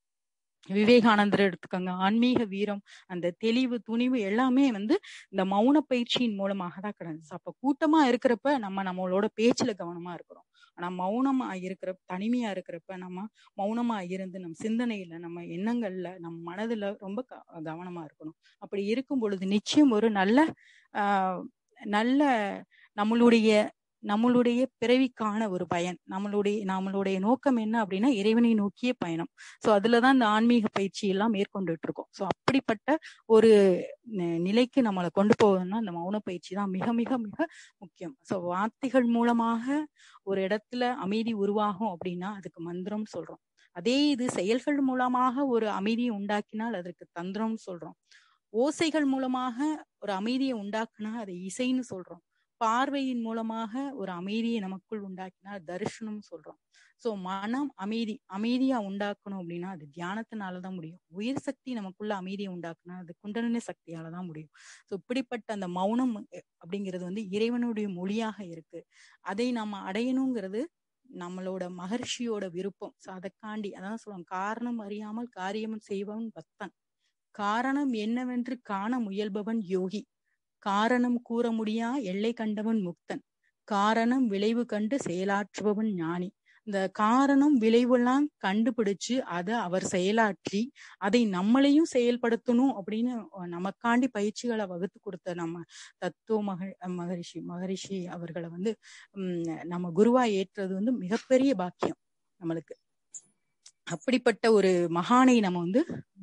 விவேகானந்தர் எடுத்துக்கோங்க ஆன்மீக வீரம் அந்த தெளிவு துணிவு எல்லாமே வந்து இந்த மௌன பயிற்சியின் மூலமாக தான் கிடந்துச்சு அப்ப கூட்டமா இருக்கிறப்ப நம்ம நம்மளோட பேச்சுல கவனமா இருக்கிறோம் ஆனா மௌனமா இருக்கிற தனிமையா இருக்கிறப்ப நம்ம மௌனமா இருந்து நம் சிந்தனையில நம்ம எண்ணங்கள்ல நம் மனதுல ரொம்ப கவனமா இருக்கணும் அப்படி இருக்கும் பொழுது நிச்சயம் ஒரு நல்ல ஆஹ் நல்ல நம்மளுடைய நம்மளுடைய பிறவிக்கான ஒரு பயன் நம்மளுடைய நம்மளுடைய நோக்கம் என்ன அப்படின்னா இறைவனை நோக்கிய பயணம் சோ அதுலதான் இந்த ஆன்மீக பயிற்சி எல்லாம் மேற்கொண்டுட்டு இருக்கோம் சோ அப்படிப்பட்ட ஒரு நிலைக்கு நம்மளை கொண்டு போகணும்னா அந்த மௌன பயிற்சி தான் மிக மிக மிக முக்கியம் சோ வார்த்தைகள் மூலமாக ஒரு இடத்துல அமைதி உருவாகும் அப்படின்னா அதுக்கு மந்திரம் சொல்றோம் அதே இது செயல்கள் மூலமாக ஒரு அமைதியை உண்டாக்கினால் அதற்கு தந்திரம் சொல்றோம் ஓசைகள் மூலமாக ஒரு அமைதியை உண்டாக்குனா அதை இசைன்னு சொல்றோம் பார்வையின் மூலமாக ஒரு அமைதியை நமக்குள் உண்டாக்கினா தரிசனம் சொல்றோம் சோ மனம் அமைதி அமைதியா உண்டாக்கணும் அப்படின்னா அது தியானத்தினாலதான் முடியும் உயிர் சக்தி நமக்குள்ள அமைதியை உண்டாக்குனா அது குண்டலினி சக்தியாலதான் முடியும் சோ இப்படிப்பட்ட அந்த மௌனம் அப்படிங்கிறது வந்து இறைவனுடைய மொழியாக இருக்கு அதை நம்ம அடையணுங்கிறது நம்மளோட மகர்ஷியோட விருப்பம் சோ அதைக்காண்டி அதான் சொல்லுவாங்க காரணம் அறியாமல் காரியம் செய்வன் பக்தன் காரணம் என்னவென்று காண முயல்பவன் யோகி காரணம் கூற முடியா எல்லை கண்டவன் முக்தன் காரணம் விளைவு கண்டு செயலாற்றுபவன் ஞானி இந்த காரணம் விளைவெல்லாம் கண்டுபிடிச்சு அதை அவர் செயலாற்றி அதை நம்மளையும் செயல்படுத்தணும் அப்படின்னு நமக்காண்டி பயிற்சிகளை வகுத்து கொடுத்த நம்ம தத்துவ மக மகரிஷி மகரிஷி அவர்களை வந்து உம் நம்ம குருவா ஏற்றது வந்து மிகப்பெரிய பாக்கியம் நம்மளுக்கு அப்படிப்பட்ட ஒரு மகானை நம்ம வந்து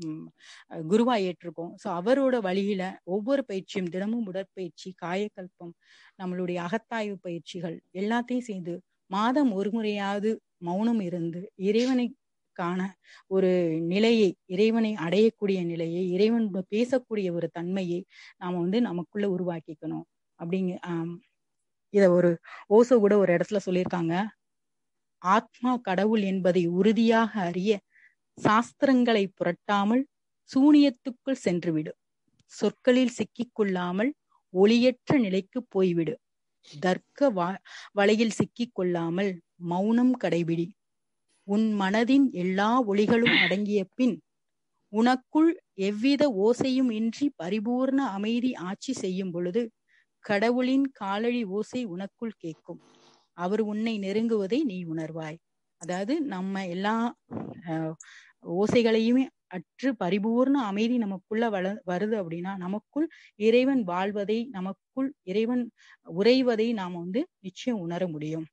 குருவா ஏற்றிருக்கோம் சோ அவரோட வழியில ஒவ்வொரு பயிற்சியும் தினமும் உடற்பயிற்சி காயக்கல்பம் நம்மளுடைய அகத்தாய்வு பயிற்சிகள் எல்லாத்தையும் சேர்ந்து மாதம் ஒரு முறையாவது மௌனம் இருந்து இறைவனை காண ஒரு நிலையை இறைவனை அடையக்கூடிய நிலையை இறைவன் பேசக்கூடிய ஒரு தன்மையை நாம வந்து நமக்குள்ள உருவாக்கிக்கணும் அப்படிங்க ஆஹ் இத ஒரு ஓசோ கூட ஒரு இடத்துல சொல்லியிருக்காங்க ஆத்மா கடவுள் என்பதை உறுதியாக அறிய சாஸ்திரங்களை புரட்டாமல் சூனியத்துக்குள் சென்றுவிடு சொற்களில் சிக்கிக்கொள்ளாமல் ஒளியற்ற நிலைக்கு போய்விடு தர்க்க வா வலையில் சிக்கிக் கொள்ளாமல் மௌனம் கடைபிடி உன் மனதின் எல்லா ஒளிகளும் அடங்கிய பின் உனக்குள் எவ்வித ஓசையும் இன்றி பரிபூர்ண அமைதி ஆட்சி செய்யும் பொழுது கடவுளின் காலழி ஓசை உனக்குள் கேட்கும் அவர் உன்னை நெருங்குவதை நீ உணர்வாய் அதாவது நம்ம எல்லா ஓசைகளையுமே அற்று பரிபூர்ண அமைதி நமக்குள்ள வள வருது அப்படின்னா நமக்குள் இறைவன் வாழ்வதை நமக்குள் இறைவன் உறைவதை நாம வந்து நிச்சயம் உணர முடியும்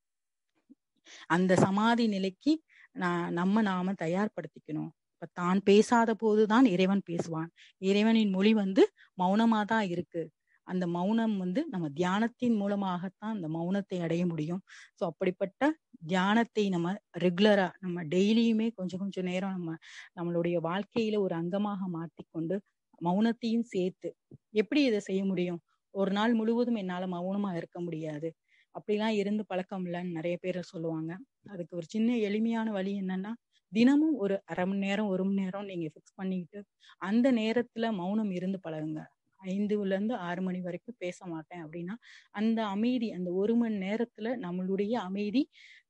அந்த சமாதி நிலைக்கு நான் நம்ம நாம தயார்படுத்திக்கணும் இப்ப தான் பேசாத போதுதான் இறைவன் பேசுவான் இறைவனின் மொழி வந்து மௌனமா தான் இருக்கு அந்த மௌனம் வந்து நம்ம தியானத்தின் மூலமாகத்தான் அந்த மௌனத்தை அடைய முடியும் ஸோ அப்படிப்பட்ட தியானத்தை நம்ம ரெகுலரா நம்ம டெய்லியுமே கொஞ்சம் கொஞ்சம் நேரம் நம்ம நம்மளுடைய வாழ்க்கையில ஒரு அங்கமாக மாற்றிக்கொண்டு மௌனத்தையும் சேர்த்து எப்படி இதை செய்ய முடியும் ஒரு நாள் முழுவதும் என்னால மௌனமா இருக்க முடியாது அப்படிலாம் இருந்து பழக்கம் இல்லைன்னு நிறைய பேர் சொல்லுவாங்க அதுக்கு ஒரு சின்ன எளிமையான வழி என்னன்னா தினமும் ஒரு அரை மணி நேரம் ஒரு மணி நேரம் நீங்க ஃபிக்ஸ் பண்ணிக்கிட்டு அந்த நேரத்துல மௌனம் இருந்து பழகுங்க ஐந்துல இருந்து ஆறு மணி வரைக்கும் பேச மாட்டேன் அப்படின்னா அந்த அமைதி அந்த ஒரு மணி நேரத்துல நம்மளுடைய அமைதி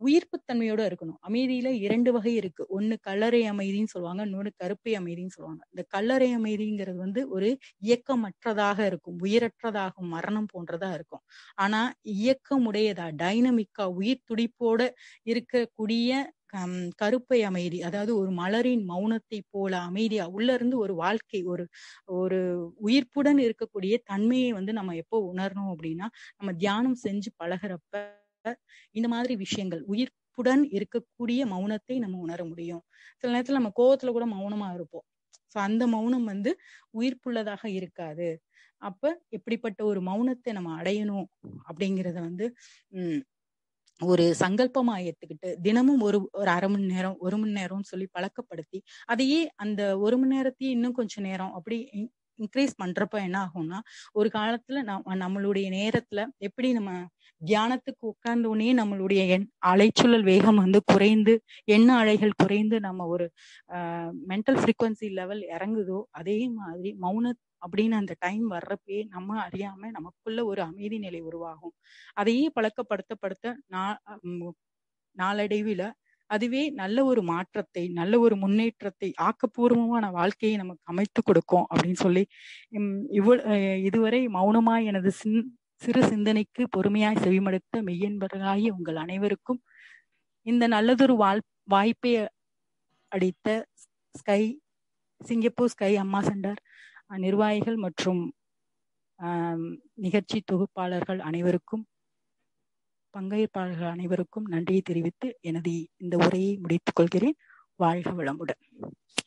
உயிர்ப்புத்தன்மையோட இருக்கணும் அமைதியில இரண்டு வகை இருக்கு ஒண்ணு கல்லறை அமைதின்னு சொல்லுவாங்க இன்னொன்னு கருப்பை அமைதின்னு சொல்லுவாங்க இந்த கல்லறை அமைதிங்கிறது வந்து ஒரு இயக்கமற்றதாக இருக்கும் உயிரற்றதாகும் மரணம் போன்றதா இருக்கும் ஆனா இயக்கமுடையதா டைனமிக்கா உயிர் துடிப்போட இருக்கக்கூடிய ஹம், கருப்பை அமைதி அதாவது ஒரு மலரின் மௌனத்தை போல அமைதியா உள்ள இருந்து ஒரு வாழ்க்கை ஒரு ஒரு உயிர்ப்புடன் இருக்கக்கூடிய தன்மையை வந்து நம்ம எப்போ உணரணும் அப்படின்னா நம்ம தியானம் செஞ்சு பழகுறப்ப இந்த மாதிரி விஷயங்கள் உயிர்ப்புடன் இருக்கக்கூடிய மௌனத்தை நம்ம உணர முடியும் சில நேரத்துல நம்ம கோவத்துல கூட மௌனமா இருப்போம் சோ அந்த மௌனம் வந்து உயிர்ப்புள்ளதாக இருக்காது அப்ப எப்படிப்பட்ட ஒரு மௌனத்தை நம்ம அடையணும் அப்படிங்கறத வந்து உம் ஒரு சங்கல்பமா ஏத்துக்கிட்டு தினமும் ஒரு ஒரு அரை மணி நேரம் ஒரு மணி நேரம்னு சொல்லி பழக்கப்படுத்தி அதையே அந்த ஒரு மணி நேரத்தையும் இன்னும் கொஞ்சம் நேரம் அப்படி இன்க்ரீஸ் பண்றப்ப என்ன ஆகும்னா ஒரு காலத்துல நம்ம நம்மளுடைய நேரத்துல எப்படி நம்ம தியானத்துக்கு உட்கார்ந்த உடனே நம்மளுடைய எண் அலைச்சூழல் வேகம் வந்து குறைந்து எண்ண அலைகள் குறைந்து நம்ம ஒரு மென்டல் ஃப்ரீக்வன்சி லெவல் இறங்குதோ அதே மாதிரி மௌன அப்படின்னு அந்த டைம் வர்றப்பயே நம்ம அறியாம நமக்குள்ள ஒரு அமைதி நிலை உருவாகும் அதையே பழக்கப்படுத்தப்படுத்த நா உம் நாளடைவில அதுவே நல்ல ஒரு மாற்றத்தை நல்ல ஒரு முன்னேற்றத்தை ஆக்கப்பூர்வமான வாழ்க்கையை நமக்கு அமைத்து கொடுக்கும் அப்படின்னு சொல்லி உம் இவ்வளவு அஹ் இதுவரை மௌனமாய் எனது சின் சிறு சிந்தனைக்கு பொறுமையாய் செவிமடுத்த மெய்யன்பர்களாகி உங்கள் அனைவருக்கும் இந்த நல்லதொரு வாழ் வாய்ப்பை அளித்த sky Singapore sky Amma center நிர்வாகிகள் மற்றும் ஆம், நிகழ்ச்சி தொகுப்பாளர்கள் அனைவருக்கும் பங்கேற்பாளர்கள் அனைவருக்கும் நன்றியை தெரிவித்து எனது இந்த உரையை முடித்துக் கொள்கிறேன் வாழ்க வளமுடன்